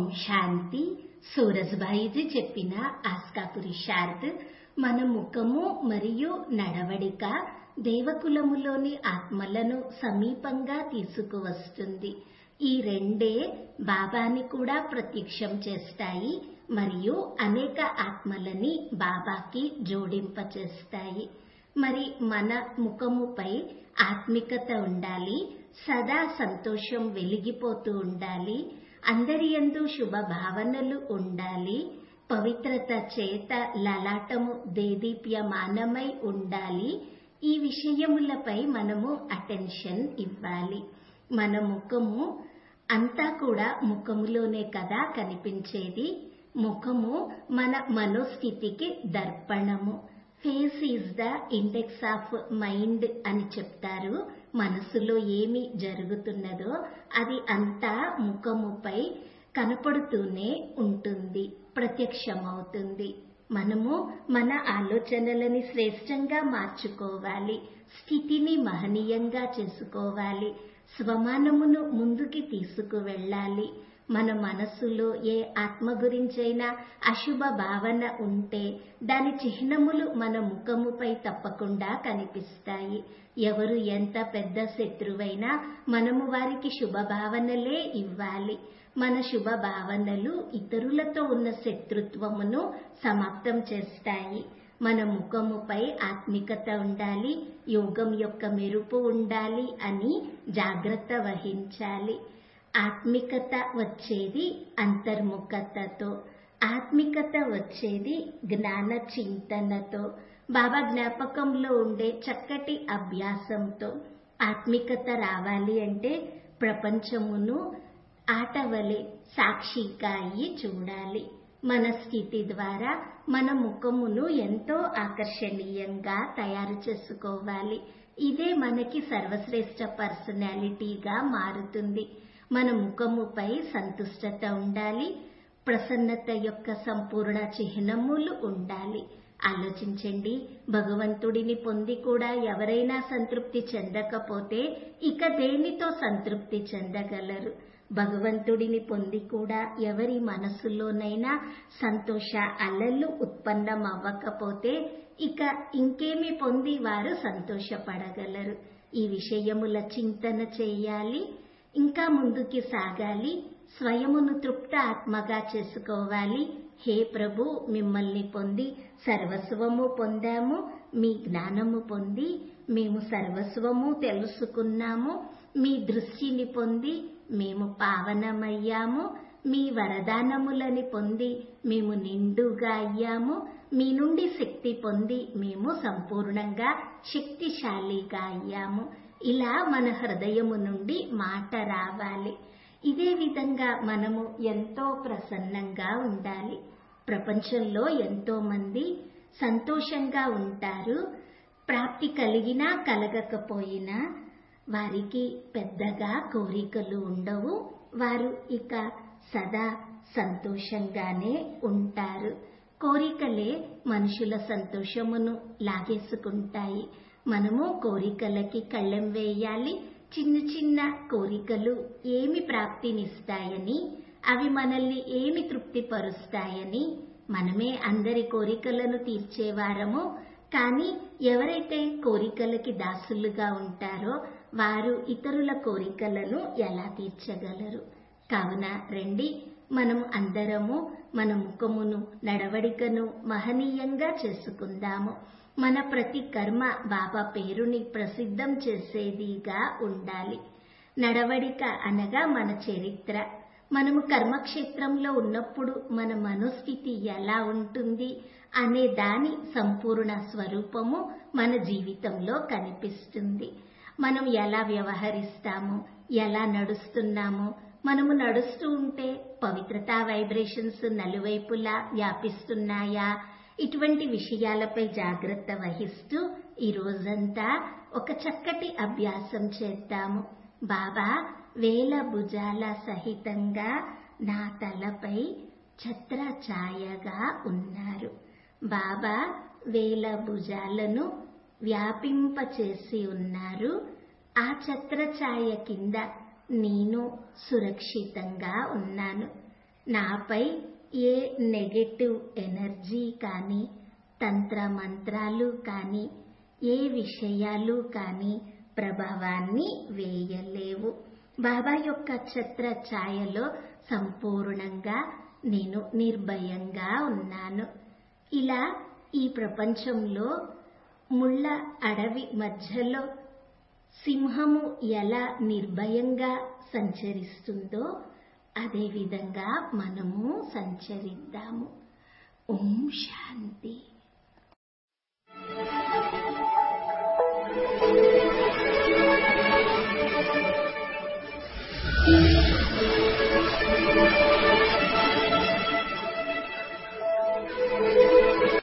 శాంతి సూరజ్భాయిజీ చెప్పిన ఆస్కా పురుషార్థ్ మన ముఖము మరియు నడవడిక దేవకులములోని ఆత్మలను సమీపంగా తీసుకువస్తుంది ఈ రెండే బాబాని కూడా ప్రత్యక్షం చేస్తాయి మరియు అనేక ఆత్మలని బాబాకి జోడింపచేస్తాయి మరి మన ముఖముపై ఆత్మికత ఉండాలి సదా సంతోషం వెలిగిపోతూ ఉండాలి అందరి యందు శుభ భావనలు ఉండాలి పవిత్రత చేత లలాటము దేదీప్యమానమై ఉండాలి ఈ విషయములపై మనము అటెన్షన్ ఇవ్వాలి మన ముఖము అంతా కూడా ముఖములోనే కదా కనిపించేది ముఖము మన మనోస్థితికి దర్పణము face is the index of mind అని చెప్తారు మనసులో ఏమి జరుగుతున్నదో అది అంతా ముఖముపై కనపడుతూనే ఉంటుంది ప్రత్యక్షమవుతుంది మనము మన ఆలోచనలని శ్రేష్టంగా మార్చుకోవాలి స్థితిని మహనీయంగా చేసుకోవాలి స్వమానమును ముందుకి తీసుకువెళ్ళాలి మన మనస్సులో ఏ ఆత్మ గురించైనా అశుభ భావన ఉంటే దాని చిహ్నములు మన ముఖముపై తప్పకుండా కనిపిస్తాయి ఎవరు ఎంత పెద్ద శత్రువైనా మనము వారికి శుభ భావనలే ఇవ్వాలి మన శుభ భావనలు ఇతరులతో ఉన్న శత్రుత్వమును సమాప్తం చేస్తాయి మన ముఖముపై ఆత్మికత ఉండాలి యోగం యొక్క మెరుపు ఉండాలి అని జాగ్రత్త వహించాలి ఆత్మికత వచ్చేది అంతర్ముఖతతో ఆత్మికత వచ్చేది జ్ఞాన చింతనతో బాబా జ్ఞాపకంలో ఉండే చక్కటి అభ్యాసంతో ఆత్మికత రావాలి అంటే ప్రపంచమును ఆటవలే సాక్షిగా అయ్యి చూడాలి మన స్థితి ద్వారా మన ముఖమును ఎంతో ఆకర్షణీయంగా తయారు చేసుకోవాలి ఇదే మనకి సర్వశ్రేష్ట పర్సనాలిటీగా మారుతుంది మన ముఖముపై సంతుష్టత ఉండాలి ప్రసన్నత యొక్క సంపూర్ణ చిహ్నములు ఉండాలి ఆలోచించండి భగవంతుడిని పొంది కూడా ఎవరైనా సంతృప్తి చెందకపోతే ఇక దేనితో సంతృప్తి చెందగలరు భగవంతుడిని పొంది కూడా ఎవరి మనసులోనైనా సంతోష అలలు ఉత్పన్నమవ్వకపోతే ఇక ఇంకేమి పొంది వారు సంతోషపడగలరు ఈ విషయముల చింతన చేయాలి ఇంకా ముందుకి సాగాలి స్వయమును తృప్త ఆత్మగా చేసుకోవాలి హే ప్రభు మిమ్మల్ని పొంది సర్వస్వము పొందాము మీ జ్ఞానము పొంది మేము సర్వస్వము తెలుసుకున్నాము మీ దృష్టిని పొంది మేము పావనమయ్యాము మీ వరదానములని పొంది మేము నిండుగా అయ్యాము మీ నుండి శక్తి పొంది మేము సంపూర్ణంగా శక్తిశాలిగా అయ్యాము ఇలా మన హృదయము నుండి మాట రావాలి ఇదే విధంగా మనము ఎంతో ప్రసన్నంగా ఉండాలి ప్రపంచంలో ఎంతో మంది సంతోషంగా ఉంటారు ప్రాప్తి కలిగినా కలగకపోయినా వారికి పెద్దగా కోరికలు ఉండవు వారు ఇక సదా సంతోషంగానే ఉంటారు కోరికలే మనుషుల సంతోషమును లాగేసుకుంటాయి మనము కోరికలకి కళ్ళెం వేయాలి చిన్న చిన్న కోరికలు ఏమి ప్రాప్తినిస్తాయని అవి మనల్ని ఏమి తృప్తిపరుస్తాయని మనమే అందరి కోరికలను తీర్చేవారము కానీ ఎవరైతే కోరికలకి దాసులుగా ఉంటారో వారు ఇతరుల కోరికలను ఎలా తీర్చగలరు కావున రండి మనము అందరము మన ముఖమును నడవడికను మహనీయంగా చేసుకుందాము మన ప్రతి కర్మ బాబా పేరుని ప్రసిద్ధం చేసేదిగా ఉండాలి నడవడిక అనగా మన చరిత్ర మనము కర్మక్షేత్రంలో ఉన్నప్పుడు మన మనోస్థితి ఎలా ఉంటుంది అనే దాని సంపూర్ణ స్వరూపము మన జీవితంలో కనిపిస్తుంది మనం ఎలా వ్యవహరిస్తాము ఎలా నడుస్తున్నాము మనము నడుస్తూ ఉంటే పవిత్రతా వైబ్రేషన్స్ నలువైపులా వ్యాపిస్తున్నాయా ఇటువంటి విషయాలపై జాగ్రత్త వహిస్తూ ఈ రోజంతా ఒక చక్కటి అభ్యాసం చేద్దాము బాబా వేల భుజాల సహితంగా నా తలపై ఛత్ర ఛాయగా ఉన్నారు బాబా వేల భుజాలను వ్యాపింపచేసి ఉన్నారు ఆ ఛత్ర ఛాయ కింద నేను సురక్షితంగా ఉన్నాను నాపై ఏ నెగటివ్ ఎనర్జీ కానీ తంత్ర మంత్రాలు కానీ ఏ విషయాలు కానీ ప్రభావాన్ని వేయలేవు బాబా యొక్క ఛత్ర ఛాయలో సంపూర్ణంగా నేను నిర్భయంగా ఉన్నాను ఇలా ఈ ప్రపంచంలో ముళ్ళ అడవి మధ్యలో సింహము ఎలా నిర్భయంగా సంచరిస్తుందో అదేవిధంగా మనము సంచరిద్దాము ఓం శాంతి Thank you.